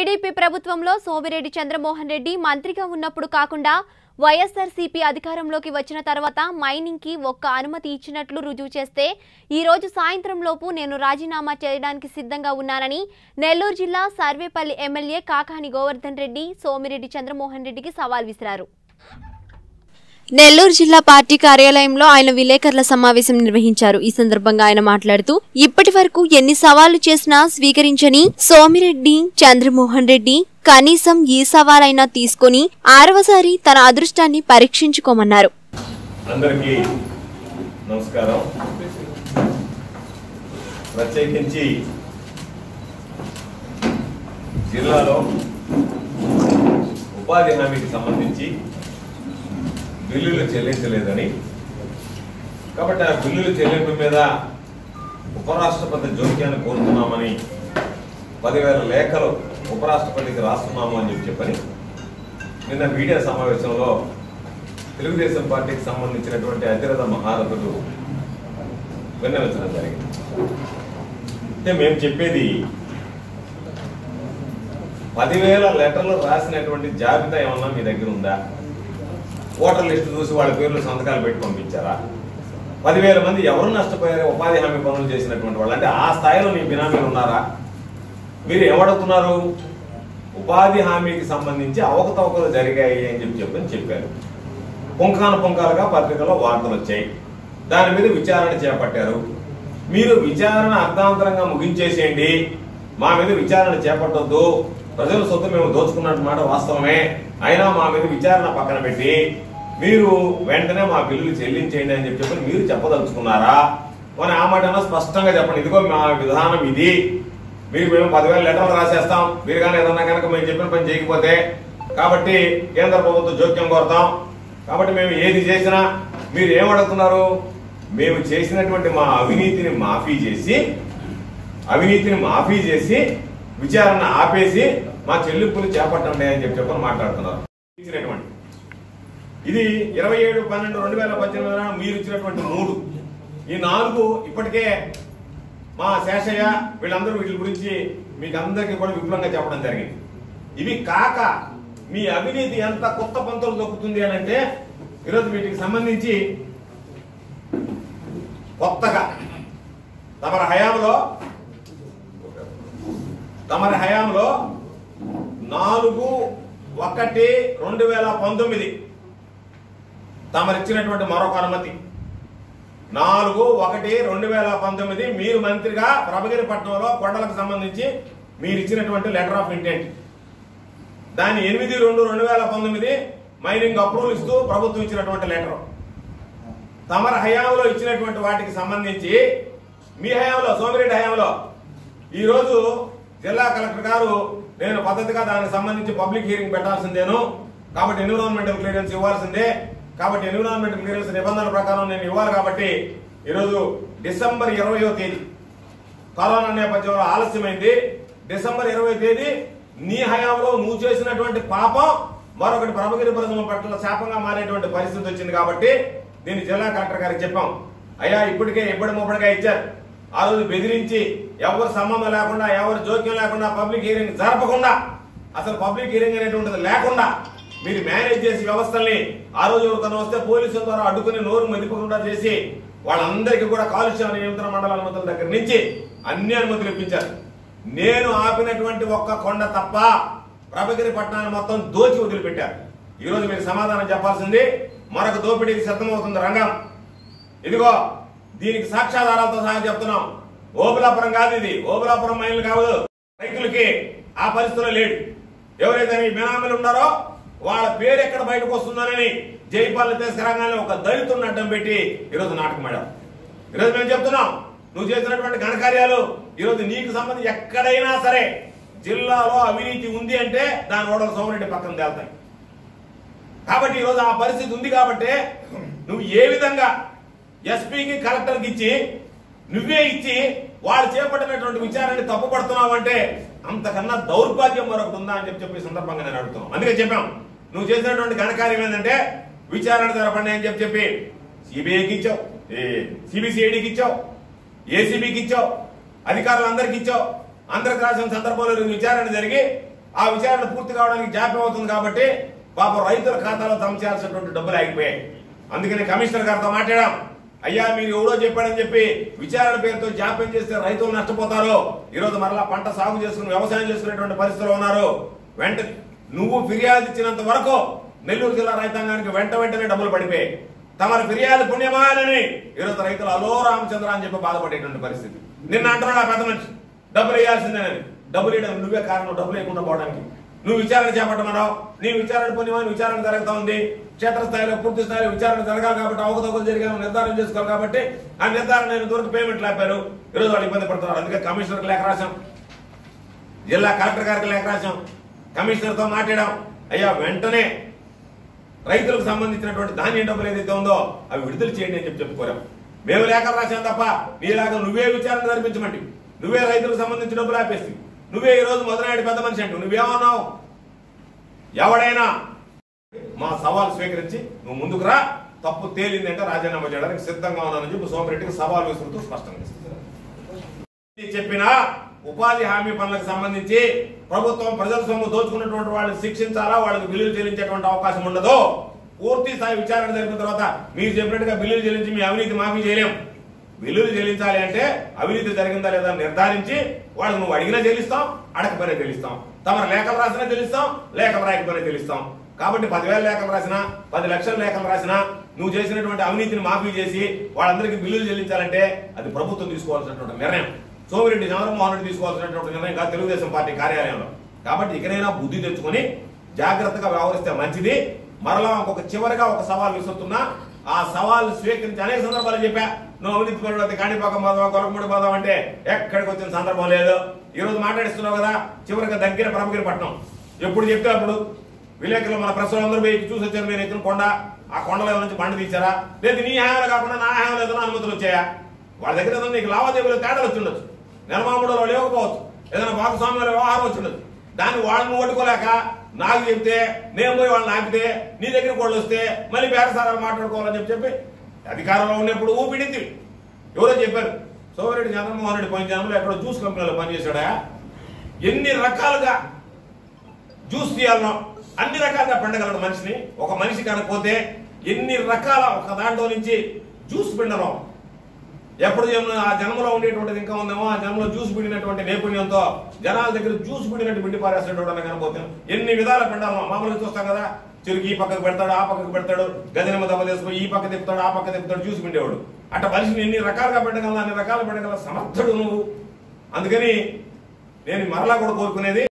TDP ప్రభుత్వంలో సోమిరెడ్డి చంద్రమోహన్ రెడ్డి మంత్రిగా ఉన్నప్పుడు కాకుండా వైఎస్ఆర్సీపీ అధికారంలోకి వచ్చిన తర్వాత మైనింగ్ కి ఒక్క అనుమతి ఇచ్చినట్లు రుజువు చేస్తే ఈ రోజు సాయంత్రం లోపు నేను రాజీనామా చేయడానికి సిద్ధంగా ఉన్నానని నెల్లూరు జిల్లా సర్వేపల్లి ఎమ్మెల్యే కాకాని గోవర్ధన్ రెడ్డి సోమిరెడ్డి చంద్రమోహన్ రెడ్డికి సవాల్ విసిరారు నెల్లూరు జిల్లా పార్టీ కార్యాలయంలో ఆయన విలేకరుల సమావేశం నిర్వహించారు ఈ సందర్భంగా ఆయన మాట్లాడుతూ ఇప్పటి వరకు ఎన్ని సవాళ్లు చేసినా స్వీకరించని సోమిరెడ్డి చంద్రమోహన్ రెడ్డి కనీసం ఈ సవాలైనా తీసుకొని ఆరవసారి తన అదృష్టాన్ని పరీక్షించుకోమన్నారు అందరికీ నమస్కారం ప్రత్యేకించి జిల్లాలో ఉపాధి హామీకి సంబంధించి బిల్లులు చెల్లించలేదని కాబట్టి ఆ బిల్లులు చెల్లింపు మీద ఉపరాష్ట్రపతి జోక్యాన్ని కోరుతున్నామని పదివేల లేఖలు ఉపరాష్ట్రపతికి రాస్తున్నాము అని చెప్పి చెప్పని నిన్న మీడియా సమావేశంలో తెలుగుదేశం పార్టీకి సంబంధించినటువంటి అతిరథ మహారథుడు విన్నవించడం జరిగింది అంటే మేము చెప్పేది పదివేల లెటర్లు రాసినటువంటి జాబితా ఏమన్నా మీ దగ్గర ఉందా ఓటర్ లిస్టు చూసి వాళ్ళ పేర్లు సంతకాలు పెట్టి పంపించారా పదివేల మంది ఎవరు నష్టపోయారు ఉపాధి హామీ పనులు చేసినటువంటి వాళ్ళు అంటే ఆ స్థాయిలో మీ బినామీలు ఉన్నారా మీరు ఏమడుగుతున్నారు ఉపాధి హామీకి సంబంధించి అవకతవకలు జరిగాయి అని చెప్పి చెప్పని చెప్పారు పుంఖాను పుంఖాలుగా పత్రికలో వార్తలు వచ్చాయి దాని మీద విచారణ చేపట్టారు మీరు విచారణ అర్ధాంతరంగా ముగించేసేయండి మా మీద విచారణ చేపట్టొద్దు ప్రజల సొత్తు మేము దోచుకున్నట్టు మాట వాస్తవమే అయినా మా మీద విచారణ పక్కన పెట్టి మీరు వెంటనే మా బిల్లులు చెల్లించేయండి అని చెప్పి చెప్పి మీరు చెప్పదలుచుకున్నారా మరి ఆ మాట అన్నా స్పష్టంగా చెప్పండి ఇదిగో మా విధానం ఇది మీరు మేము పదివేల లెటర్లు రాసేస్తాం మీరు కానీ ఏదన్నా కనుక మేము చెప్పిన పని చేయకపోతే కాబట్టి కేంద్ర ప్రభుత్వం జోక్యం కోరుతాం కాబట్టి మేము ఏది చేసినా మీరు ఏమడుగుతున్నారు మేము చేసినటువంటి మా అవినీతిని మాఫీ చేసి అవినీతిని మాఫీ చేసి విచారణ ఆపేసి మా చెల్లింపులు చేపట్టండి అని చెప్పి చెప్పని మాట్లాడుతున్నారు ఇచ్చినటువంటి ఇది ఇరవై ఏడు పన్నెండు రెండు వేల పద్దెనిమిది మీరు ఇచ్చినటువంటి మూడు ఈ నాలుగు ఇప్పటికే మా శేషయ్య వీళ్ళందరూ వీటి గురించి మీకు అందరికీ కూడా విపులంగా చెప్పడం జరిగింది ఇవి కాక మీ అవినీతి ఎంత కొత్త పంతులు దొక్కుతుంది అని అంటే ఈరోజు వీటికి సంబంధించి కొత్తగా తమరి హయాంలో తమరి హయాంలో నాలుగు ఒకటి రెండు వేల పంతొమ్మిది తమరిచ్చినటువంటి మరొక అనుమతి నాలుగు ఒకటి రెండు వేల పంతొమ్మిది మీరు మంత్రిగా ప్రభగిరిపట్నంలో కొండలకు సంబంధించి మీరు ఇచ్చినటువంటి లెటర్ ఆఫ్ ఇంటెంట్ దాన్ని ఎనిమిది రెండు రెండు వేల పంతొమ్మిది మైనింగ్ అప్రూవల్ ఇస్తూ ప్రభుత్వం ఇచ్చినటువంటి లెటర్ తమర హయాంలో ఇచ్చినటువంటి వాటికి సంబంధించి మీ హయాంలో సోమిరెడ్డి హయాంలో ఈ రోజు జిల్లా కలెక్టర్ గారు నేను పద్ధతిగా దానికి సంబంధించి పబ్లిక్ హీరింగ్ పెట్టాల్సిందేను కాబట్టి ఎన్విరాన్మెంటల్ క్లియరెన్స్ ఇవ్వాల్సిందే కాబట్టి ఎన్విరాన్మెంటల్ క్లియరెన్స్ నిబంధనల ప్రకారం నేను ఇవ్వాలి కాబట్టి ఈరోజు డిసెంబర్ ఇరవయో తేదీ కరోనా నేపథ్యంలో ఆలస్యమైంది డిసెంబర్ ఇరవై తేదీ నీ హయాంలో నువ్వు చేసినటువంటి పాపం మరొకటి ప్రభగిరి ప్రజల పట్ల శాపంగా మారేటువంటి పరిస్థితి వచ్చింది కాబట్టి దీన్ని జిల్లా కలెక్టర్ గారికి చెప్పాం అయ్యా ఇప్పటికే ఇప్పటి ముప్పటిగా ఇచ్చారు ఆ రోజు బెదిరించి ఎవరు సంబంధం లేకుండా ఎవరు జోక్యం లేకుండా పబ్లిక్ హీరింగ్ జరపకుండా అసలు పబ్లిక్ హీరింగ్ అనేటువంటిది లేకుండా మీరు మేనేజ్ చేసి వ్యవస్థల్ని ఆ రోజు ఎవరికైనా వస్తే పోలీసుల ద్వారా అడ్డుకుని నోరు మెదిపకుండా చేసి వాళ్ళందరికీ కూడా కాలుష్య నియంత్రణ మండల అనుమతుల దగ్గర నుంచి అన్ని అనుమతులు ఇప్పించారు నేను ఆపినటువంటి ఒక్క కొండ తప్ప ప్రభగిరి పట్టణాన్ని మొత్తం దోచి వదిలిపెట్టారు ఈ రోజు మీరు సమాధానం చెప్పాల్సింది మరొక దోపిడీకి సిద్ధమవుతుంది రంగం ఇదిగో దీనికి సాక్ష్యాధారాలతో సహా చెప్తున్నాం ఓబులాపురం కాదు ఇది ఓబులాపురం మైన్లు కాదు రైతులకి ఆ పరిస్థితిలో లేడు ఎవరైతే ఈ బినామీలు ఉన్నారో వాళ్ళ పేరు ఎక్కడ బయటకు వస్తుందోనని జైపాల్ తీసుకురాగానే ఒక దళితుడిని అడ్డం పెట్టి ఈరోజు నాటకం ఆడాం ఈరోజు మేము చెప్తున్నాం నువ్వు చేసినటువంటి ఘనకార్యాలు ఈరోజు నీకు సంబంధించి ఎక్కడైనా సరే జిల్లాలో అవినీతి ఉంది అంటే దాని ఓడల సోమరెడ్డి పక్కన తేలుతాయి కాబట్టి ఈరోజు ఆ పరిస్థితి ఉంది కాబట్టి నువ్వు ఏ విధంగా ఎస్పీకి కలెక్టర్కి ఇచ్చి నువ్వే ఇచ్చి వాళ్ళు చేపట్టినటువంటి విచారాన్ని తప్పుపడుతున్నావు అంటే అంతకన్నా దౌర్భాగ్యం మరొకటి ఉందా అని చెప్పి చెప్పే సందర్భంగా నేను అడుగుతున్నాను అందుకే చెప్పాం నువ్వు చేసినటువంటి ఘనకార్యం ఏంటంటే విచారణ జరపండి అని చెప్పి చెప్పి సిబిఐకి ఇచ్చావు సిబిసిఐడికి ఇచ్చావు ఏసీబీకి ఇచ్చావు అధికారులందరికీ ఇచ్చావు అందరికి రాసిన సందర్భంలో ఈరోజు విచారణ జరిగి ఆ విచారణ పూర్తి కావడానికి జాప్యం అవుతుంది కాబట్టి పాప రైతుల ఖాతాలో జమ చేయాల్సినటువంటి డబ్బులు ఆగిపోయాయి అందుకని కమిషనర్ గారితో మాట్లాడాం అయ్యా మీరు ఎవరో చెప్పాడని చెప్పి విచారణ పేరుతో జాప్యం చేస్తే రైతులు నష్టపోతారు ఈరోజు మరలా పంట సాగు చేసుకుని వ్యవసాయం చేసుకునేటువంటి పరిస్థితిలో ఉన్నారు వెంట నువ్వు ఫిర్యాదు ఇచ్చినంత వరకు నెల్లూరు జిల్లా రైతాంగానికి వెంట వెంటనే డబ్బులు పడిపోయాయి తమరి ఫిర్యాదు పుణ్యమాలని ఈరోజు రైతులు అలో రామచంద్ర అని చెప్పి బాధపడేటువంటి పరిస్థితి నిన్న అంటున్నాడు ఆ పెద్ద మనిషి డబ్బులు వేయాల్సిందేనని డబ్బులు ఇవ్వడం నువ్వే కారణం డబ్బులు లేకుండా పోవడానికి నువ్వు విచారణ చేపట్టమన్నావు నీ విచారణ పుణ్యమని విచారణ జరుగుతా ఉంది క్షేత్రస్థాయిలో పూర్తి స్థాయిలో విచారణ జరగాలి కాబట్టి అవకతవకలు జరిగాను నిర్ధారణ చేసుకోవాలి కాబట్టి ఆ నిర్ధారణ నేను దూరకు పేమెంట్ లేపారు ఈరోజు వాళ్ళు ఇబ్బంది పడుతున్నారు అందుకే కమిషనర్కి లేఖ రాశాం జిల్లా కలెక్టర్ గారికి లేఖ రాశాం కమిషనర్తో మాట్లాడాం అయ్యా వెంటనే రైతులకు సంబంధించినటువంటి ధాన్యం డబ్బులు ఏదైతే ఉందో అవి విడుదల చేయండి అని చెప్పి చెప్పుకోరాం మేము లేఖలు రాశాం తప్ప నీలాగా నువ్వే విచారణ జరిపించమంటి నువ్వే రైతులకు సంబంధించిన డబ్బులు ఆపేసి నువ్వే ఈ రోజు మొదలైన పెద్ద మనిషి అంటూ నువ్వేమన్నావు ఎవడైనా మా సవాల్ స్వీకరించి నువ్వు ముందుకు రా తప్పు తేలిందంటే రాజీనామా చేయడానికి సిద్ధంగా ఉన్నానని చెప్పి సోమరెడ్డికి సవాల్ విసురుతూ స్పష్టంగా ఇస్తున్నారు చెప్పిన ఉపాధి హామీ పనులకు సంబంధించి ప్రభుత్వం ప్రజల సొమ్ము దోచుకున్నటువంటి వాళ్ళని శిక్షించాలా వాళ్ళకి బిల్లులు చెల్లించేటువంటి అవకాశం ఉండదు పూర్తి స్థాయి విచారణ జరిపిన తర్వాత మీరు చెప్పినట్టుగా బిల్లులు చెల్లించి మీ అవినీతి మాఫీ చేయలేం బిల్లులు చెల్లించాలి అంటే అవినీతి జరిగిందా లేదా అని నిర్ధారించి వాళ్ళకి నువ్వు అడిగినా చెల్లిస్తాం అడగపోయినా చెల్లిస్తాం తమ లేఖలు రాసినా చెల్లిస్తాం లేఖ రాయకపోయినా చెల్లిస్తాం కాబట్టి పదివేల లేఖలు రాసినా పది లక్షల లేఖలు రాసినా నువ్వు చేసినటువంటి అవినీతిని మాఫీ చేసి వాళ్ళందరికీ బిల్లులు చెల్లించాలంటే అది ప్రభుత్వం తీసుకోవాల్సినటువంటి నిర్ణయం సోమిరెడ్డి చంద్రమోహన్ రెడ్డి తీసుకోవాల్సినటువంటి నిర్ణయం కాదు తెలుగుదేశం పార్టీ కార్యాలయంలో కాబట్టి ఇకనైనా బుద్ధి తెచ్చుకొని జాగ్రత్తగా వ్యవహరిస్తే మంచిది మరలా ఇంకొక చివరిగా ఒక సవాల్ విసురుతున్నా ఆ సవాల్ స్వీకరించి అనేక సందర్భాలు చెప్పా నువ్వు అవినీతి పరుడు కాణిపాకం పోదాం కొలకముడి పోదాం అంటే ఎక్కడికి వచ్చిన సందర్భం లేదు ఈ రోజు మాట్లాడిస్తున్నావు కదా చివరిగా దగ్గర ప్రభగిరి పట్నం ఎప్పుడు చెప్తే అప్పుడు విలేకరులు మన ప్రశ్నలు అందరూ పోయి చూసి వచ్చారు మీరు ఎక్కిన కొండ ఆ కొండలో నుంచి బండి తీశారా లేదు నీ హామీలు కాకుండా నా హామీలు ఏదైనా అనుమతులు వచ్చాయా వాళ్ళ దగ్గర ఏదైనా నీకు లావాదేవీలు తేడాలు వచ్చి ఉండొచ్చు నిర్మాముడులో లేకపోవచ్చు ఏదైనా భాగస్వామ్యాల వ్యవహారం వచ్చి ఉండొచ్చు దాన్ని వాళ్ళని ఓడుకోలేక నాకు చెప్తే నేను పోయి వాళ్ళని ఆపితే నీ దగ్గర వాళ్ళు వస్తే మళ్ళీ బేరసారాలు మాట్లాడుకోవాలని చెప్పి చెప్పి అధికారంలో ఉన్నప్పుడు ఊపిడింది ఎవరో చెప్పారు సోమిరెడ్డి చంద్రమోహన్ రెడ్డి పోయిన జనంలో ఎక్కడో జ్యూస్ కంపెనీలో పనిచేశాడా ఎన్ని రకాలుగా జ్యూస్ తీయాలనో అన్ని రకాలుగా పిండగలడు మనిషిని ఒక మనిషి కనకపోతే ఎన్ని రకాల ఒక దాంట్లో నుంచి జ్యూస్ పిండడం ఎప్పుడు జన్మ ఆ జన్మలో ఉండేటువంటిది ఇంకా ఉందేమో ఆ జన్మలో జ్యూస్ పిండినటువంటి నైపుణ్యంతో జనాల దగ్గర జ్యూస్ పిండినట్టు పిండి పారేసేటోడు కనబోతే ఎన్ని విధాల పిండాలో మామూలుగా చూస్తాం కదా చిరుకు ఈ పక్కకు పెడతాడు ఆ పక్కకు పెడతాడు గదినమ్మ దెబ్బ తీసుకుని ఈ పక్క తిప్పుతాడు ఆ పక్క తిప్పుతాడు జ్యూస్ పిండేవాడు అట్ట మనిషిని ఎన్ని రకాలుగా పెట్టగల అన్ని రకాలు పెట్టగల సమర్థుడు నువ్వు అందుకని నేను మరలా కూడా కోరుకునేది